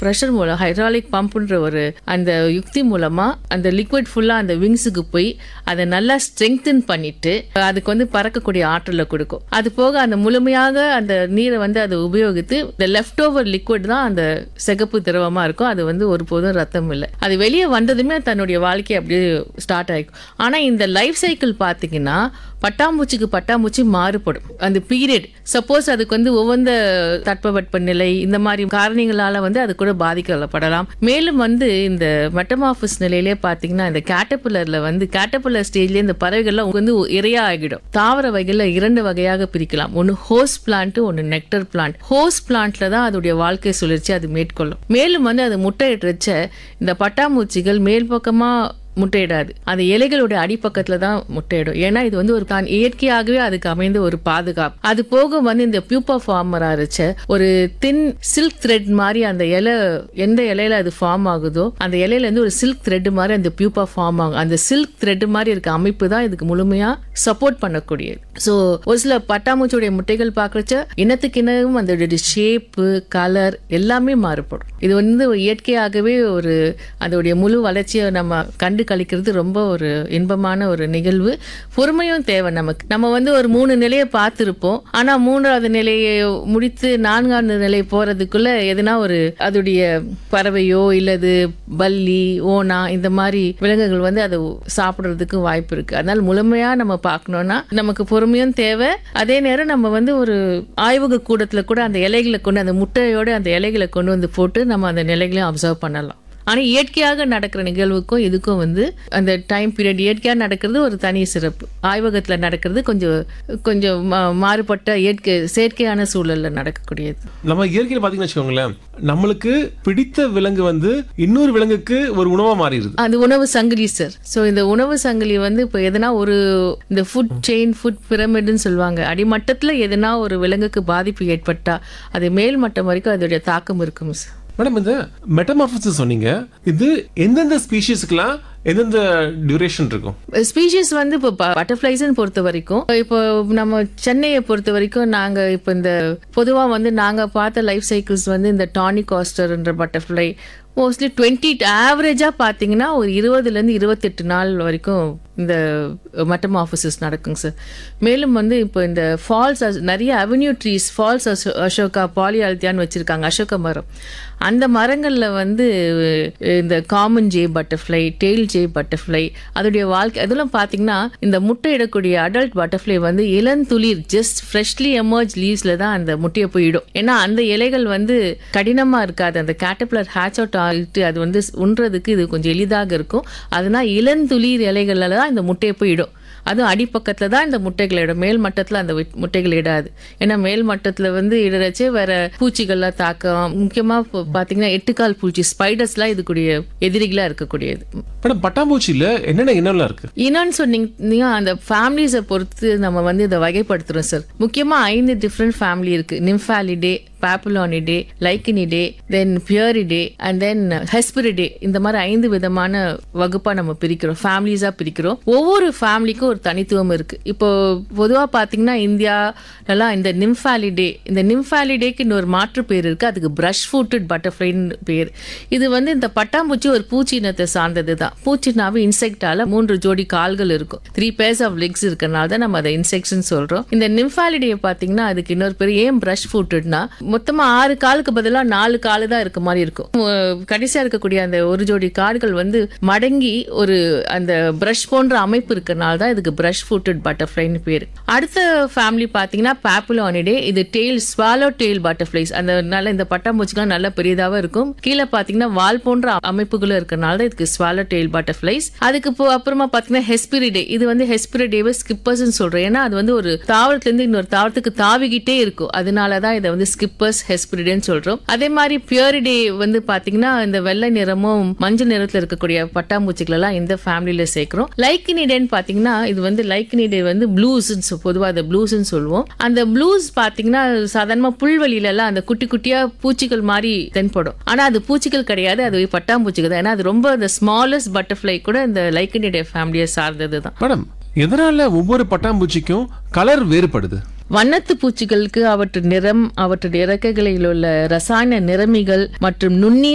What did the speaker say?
pressure மூலம் hydraulic பம்ப்ன்ற ஒரு அந்த யுக்தி மூலமா அந்த லிக்விட் ஃபுல்லா அந்த விங்ஸுக்கு போய் அதை நல்லா ஸ்ட்ரெங்தன் பண்ணிட்டு அதுக்கு வந்து பறக்கக்கூடிய ஆற்றலை கொடுக்கும் அது போக அந்த முழுமையாக அந்த நீரை வந்து அதை உபயோகித்து இந்த லெஃப்ட் ஓவர் லிக்விட் தான் அந்த சிகப்பு திரவமா இருக்கும் அது வந்து ஒருபோதும் ரத்தம் இல்லை அது வெளியே வந்ததுமே தன்னுடைய வாழ்க்கை அப்படியே ஸ்டார்ட் ஆகிக்கும் ஆனா இந்த லைஃப் சைக்கிள் பார்த்தீங்கன்னா பட்டாம்பூச்சிக்கு பட்டாம்பூச்சி மாறுபடும் அந்த பீரியட் சப்போஸ் அதுக்கு வந்து ஒவ்வொந்த தட்பவெட்ப நிலை இந்த மாதிரி காரணங்களால வந்து அது கூட பாதிக்கப்படலாம் மேலும் வந்து இந்த மெட்டமாஃபிஸ் நிலையிலே பார்த்தீங்கன்னா இந்த கேட்டபில்லர்ல வந்து கேட்டபில்லர் ஸ்டேஜ்ல இந்த பறவைகள்லாம் வந்து இரையா ஆகிடும் தாவர வகையில இரண்டு வகையாக பிரிக்கலாம் ஒன்னு ஹோஸ் பிளான்ட் ஒன்னு நெக்டர் பிளான்ட் ஹோஸ் பிளான்ட்ல தான் அதோடைய வாழ்க்கை சுழற்சி அது மேற்கொள்ளும் மேலும் வந்து அது முட்டையிடுறச்ச இந்த பட்டாம்பூச்சிகள் மேல் பக்கமா முட்டையிடாது அந்த இலைகளுடைய அடிப்பக்கத்துல தான் முட்டையிடும் ஏன்னா இது வந்து ஒரு தான் இயற்கையாகவே அதுக்கு அமைந்த ஒரு பாதுகாப்பு அது போக வந்து இந்த பியூப்பா ஃபார்மரா இருச்ச ஒரு தின் சில்க் த்ரெட் மாதிரி அந்த இலை எந்த இலையில அது ஃபார்ம் ஆகுதோ அந்த இலையில இருந்து ஒரு சில்க் த்ரெட் மாதிரி அந்த பியூப்பா ஃபார்ம் ஆகும் அந்த சில்க் த்ரெட் மாதிரி இருக்க அமைப்பு தான் இதுக்கு முழுமையா சப்போர்ட் பண்ணக்கூடியது ஸோ ஒரு சில பட்டாம்பூச்சியுடைய முட்டைகள் பார்க்கறச்ச இனத்துக்கு இனமும் அதோடைய ஷேப்பு கலர் எல்லாமே மாறுபடும் இது வந்து இயற்கையாகவே ஒரு அதோடைய முழு வளர்ச்சியை நம்ம கண்டு கழிக்கிறது ரொம்ப ஒரு இன்பமான ஒரு நிகழ்வு பொறுமையும் தேவை நமக்கு நம்ம வந்து ஒரு மூணு நிலையை பார்த்துருப்போம் ஆனா மூன்றாவது நிலையை முடித்து நான்காவது நிலை போறதுக்குள்ள எதுனா ஒரு அதோடைய பறவையோ இல்லது பல்லி ஓனா இந்த மாதிரி விலங்குகள் வந்து அதை சாப்பிடுறதுக்கு வாய்ப்பு இருக்கு அதனால முழுமையா நம்ம பார்க்கணும்னா நமக்கு பொறுமையும் தேவை அதே நேரம் நம்ம வந்து ஒரு ஆய்வக கூடத்துல கூட அந்த இலைகளை கொண்டு அந்த முட்டையோட அந்த இலைகளை கொண்டு வந்து போட்டு நம்ம அந்த நிலைகளையும் அப்சர்வ் பண்ணலாம் ஆனா இயற்கையாக நடக்கிற நிகழ்வுக்கும் இதுக்கும் வந்து அந்த டைம் பீரியட் இயற்கையாக நடக்கிறது ஒரு தனி சிறப்பு ஆய்வகத்துல நடக்கிறது கொஞ்சம் கொஞ்சம் மா- மாறுபட்ட இயற்கை செயற்கையான சூழல்ல நடக்கக்கூடியது நம்ம இயற்கையில் பாத்தீங்கன்னு வச்சுக்கோங்களேன் நம்மளுக்கு பிடித்த விலங்கு வந்து இன்னொரு விலங்குக்கு ஒரு உணவா மாறிடுது அது உணவு சங்கிலி சார் ஸோ இந்த உணவு சங்கிலி வந்து இப்போ எதனா ஒரு இந்த ஃபுட் செயின் ஃபுட் பிரமிடுன்னு சொல்லுவாங்க அடிமட்டத்தில் எதனா ஒரு விலங்குக்கு பாதிப்பு ஏற்பட்டா அது மேல் மட்டம் வரைக்கும் அதோடைய தாக்கம் இருக்கும் சார் மேடம் இந்த மெட்டமாஃபிஸ் சொன்னீங்க இது எந்தெந்த ஸ்பீஷிஸ்க்குலாம் எந்தெந்த டியூரேஷன் இருக்கும் ஸ்பீஷிஸ் வந்து இப்போ பட்டர்ஃப்ளைஸ்ன்னு பொறுத்த வரைக்கும் இப்போ நம்ம சென்னையை பொறுத்த வரைக்கும் நாங்கள் இப்போ இந்த பொதுவாக வந்து நாங்கள் பார்த்த லைஃப் சைக்கிள்ஸ் வந்து இந்த டானிக் காஸ்டர்ன்ற பட்டர்ஃப்ளை மோஸ்ட்லி டுவெண்ட்டி ஆவரேஜாக பார்த்தீங்கன்னா ஒரு இருபதுலேருந்து இருபத்தெட்டு நாள் வரைக்கும் இந்த மெட்டமாஃபிசஸ் நடக்குங்க சார் மேலும் வந்து இப்போ இந்த ஃபால்ஸ் நிறைய அவென்யூ ட்ரீஸ் ஃபால்ஸ் அசோகா பாலியால்த்தியான்னு வச்சுருக்காங்க அசோக மரம் அந்த மரங்களில் வந்து அஹ், இந்த common jay butterfly tail jay butterfly அதோடைய வாழ்க்கை அதெல்லாம் பார்த்தீங்கன்னா இந்த முட்டையிடக்கூடிய அடல்ட் பட்டர்ஃப்ளை வந்து இளந்துளிர் ஜஸ்ட் ஃப்ரெஷ்லி எமர்ஜ் லீவ்ஸில் தான் அந்த முட்டையை போயிடும் ஏன்னா அந்த இலைகள் வந்து கடினமாக இருக்காது அந்த கேட்டபிளர் ஹேட்ச் அவுட் ஆகிட்டு அது வந்து உண்றதுக்கு இது கொஞ்சம் எளிதாக இருக்கும் அதனால் இளந்துளிர் இலைகளில் தான் இந்த முட்டையை போயிடும் அதுவும் அடிப்பக்கத்தில் தான் இந்த முட்டைகள் இடும் மேல் மட்டத்தில் அந்த விட்- முட்டைகள் இடாது ஏன்னா மேல் மட்டத்தில் வந்து இடறச்சு வேற பூச்சிகள்லாம் தாக்கம் முக்கியமாக பார்த்தீங்கன்னா எட்டுக்கால் பூச்சி ஸ்பைடர்ஸ்லாம் இதுக்குரிய எதிரிகளாக இருக்கக்கூடியது மேடம் பட்டாம்பூச்சியில என்னென்ன இனம்லாம் இருக்கு என்னன்னு சொன்னீங்க அந்த ஃபேமிலிஸை பொறுத்து நம்ம வந்து இதை வகைப்படுத்துறோம் சார் முக்கியமா ஐந்து டிஃப்ரெண்ட் ஃபேமிலி இருக்கு நிம்ஃபாலிடே பாப்புலானிடே லைக்கினிடே தென் பியரிடே அண்ட் தென் ஹெஸ்பிரிடே இந்த மாதிரி ஐந்து விதமான வகுப்பா நம்ம பிரிக்கிறோம் ஃபேமிலிஸா பிரிக்கிறோம் ஒவ்வொரு ஃபேமிலிக்கும் ஒரு தனித்துவம் இருக்கு இப்போ பொதுவா பாத்தீங்கன்னா இந்தியாலலாம் இந்த நிம்ஃபாலிடே இந்த நிம்ஃபாலிடேக்கு இன்னொரு மாற்று பேர் இருக்கு அதுக்கு பிரஷ் ஃபுட்டட் பட்டர்ஃப்ளைன்னு பேர் இது வந்து இந்த பட்டாம்பூச்சி ஒரு பூச்சி இனத்தை சார்ந்தது தான் பூச்சினாவே இன்செக்டால மூன்று ஜோடி கால்கள் இருக்கும் த்ரீ பேர்ஸ் ஆஃப் லெக்ஸ் இருக்கனால தான் நம்ம அதை இன்செக்ட்னு சொல்றோம் இந்த நிம்ஃபாலிடியை பார்த்தீங்கன்னா அதுக்கு இன்னொரு பேர் ஏன் பிரஷ் ஃபுட்டட்னா மொத்தமா ஆறு காலுக்கு பதிலாக நாலு காலு தான் இருக்க மாதிரி இருக்கும் உம், கடைசியா இருக்கக்கூடிய அந்த ஒரு ஜோடி கால்கள் வந்து மடங்கி ஒரு அந்த பிரஷ் போன்ற அமைப்பு இருக்கனால தான் இதுக்கு பிரஷ் ஃபுட்டட் பட்டர்ஃப்ளைன்னு பேர் அடுத்த ஃபேமிலி பார்த்தீங்கன்னா பாப்புலானிடே இது டெய்ல் ஸ்வாலோ டெய்ல் பட்டர்ஃப்ளைஸ் அந்த நல்ல இந்த பட்டாம்பூச்சிலாம் நல்ல பெரியதாகவும் இருக்கும் கீழே பார்த்தீங்கன்னா வால் போன்ற அமைப்புகளும் இருக்கனால தான் இதுக்கு ஸ்வாலோ டெய்ல் பட்டர்ஃப்ளைஸ் அதுக்கு இப்போ அப்புறமா பார்த்தீங்கன்னா ஹெஸ்பிரிடே இது வந்து ஹெஸ்பிரிடேவை ஸ்கிப்பர்ஸ்னு சொல்றோம் ஏன்னா அது வந்து ஒரு தாவரத்துலேருந்து இன்னொரு தாவரத்துக்கு தாவிக்கிட்டே இருக்கும் அதனால தான் இதை வந்து ஸ்கிப்பர்ஸ் ஹெஸ்பிரிடேன்னு சொல்றோம் அதே மாதிரி பியூரிடே வந்து பார்த்தீங்கன்னா இந்த வெள்ளை நிறமும் மஞ்சள் நிறத்தில் இருக்கக்கூடிய பட்டாம்பூச்சிகள் எல்லாம் இந்த ஃபேமிலியில சேர்க்கிறோம் லைக்கினிடேன்னு பார்த்தீங்கன்னா இது வந்து லைக்கினிடே வந்து ப்ளூஸ் பொதுவாக அதை ப்ளூஸ்ன்னு சொல்லுவோம் அந்த ப்ளூஸ் பார்த்தீங்கன்னா சாதாரணமா புல்வெளியில எல்லாம் அந்த குட்டி குட்டியா பூச்சிகள் மாதிரி தென்படும் ஆனா அது பூச்சிகள் கிடையாது அது பட்டாம்பூச்சிகள் தான் ஏன்னா அது ரொம்ப அந்த ஸ்மாலஸ்ட் பட்டர்ஃப்ளை கூட இந்த லைக்கினிடே ஃபேமிலியை சார்ந்தது தான் மேடம் எதனால ஒவ்வொரு பட்டாம்பூச்சிக்கும் கலர் வேறுபடுது வண்ணத்து பூச்சிகளுக்கு அவற்றின் நிறம் அவற்றின் இறக்கைகளில் உள்ள ரசாயன நிறமிகள் மற்றும் நுண்ணிய